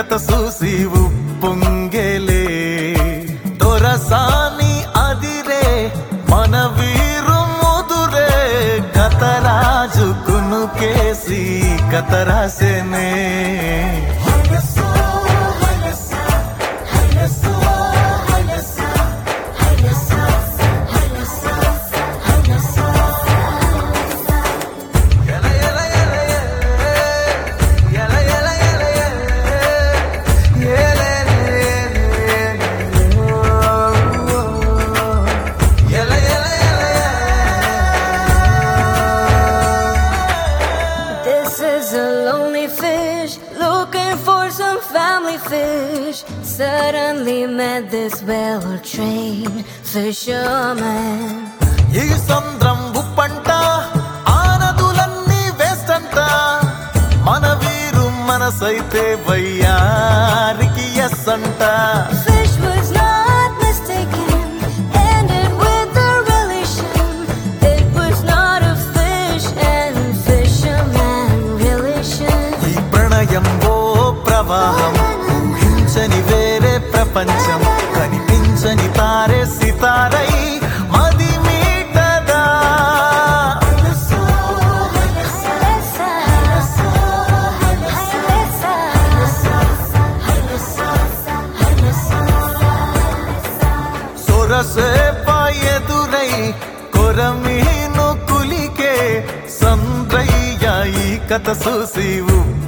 కథ చూసి ఉప్పొంగేలే దొరసాని అదిరే మన వీరు ముదురే కథరాజు కునుకేసి కథ రాసేనే This is a lonely fish looking for some family fish. Suddenly met this well trained fisherman. ఈ సంద్రం ఉప్పంట ఆనదులన్నీ వేస్టంట మన వీరు మనసైతే వయ్యారికి ఎస్ అంట Fish was not mistaken, ended with a relation. It was not a fish and fisherman relation. ఈ ప్రణయం ఓ ప్రవాహం ఊహించని వేరే ప్రపంచం కనిపించని తారే సితారై మది మీటదా సొరసే ఎదురై కొరమీను కులికే సంద్రయ్య ఈ కథ చూసి